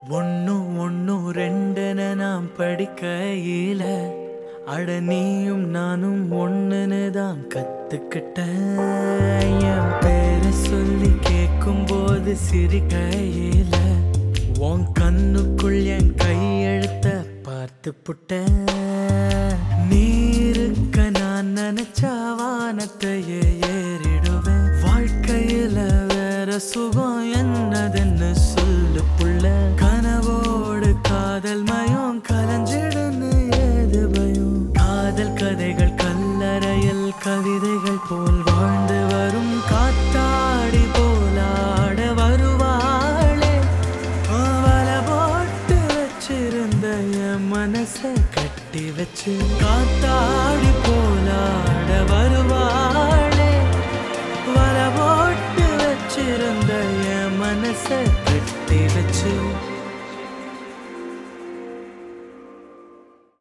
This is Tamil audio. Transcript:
ஒன்னு ஒன்னு ரெண்டுன்னு நாம் படிக்கையில அட நீயும் நானும் ஒண்ணுன்னு தான் கத்துக்கிட்டேன் என் பேரை சொல்லி கேட்கும் போது சிரிக்கையில உன் கண்ணுக்குள் என் கையெழுத்த பார்த்து புட்டேன் நீ இருக்க நான் நினைச்சா வானத்தையே ஏறிடுவேன் வாழ்க்கையில வேற சுகம் என்னதுன்னு சொல்லு புள்ள கனவோடு காதல் மயம் கலஞ்சிடுன்னு ஏது பயம் காதல் கதைகள் கல்லறையில் கவிதைகள் போல் வாழ்ந்து வரும் காத்தாடி போலாட வருவாளே அவள போட்டு வச்சிருந்த என் மனச கட்டி வச்சு காத்தாடி போலாட வருவாளே வல போட்டு வச்சிருந்த என் மனச கட்டி வச்சு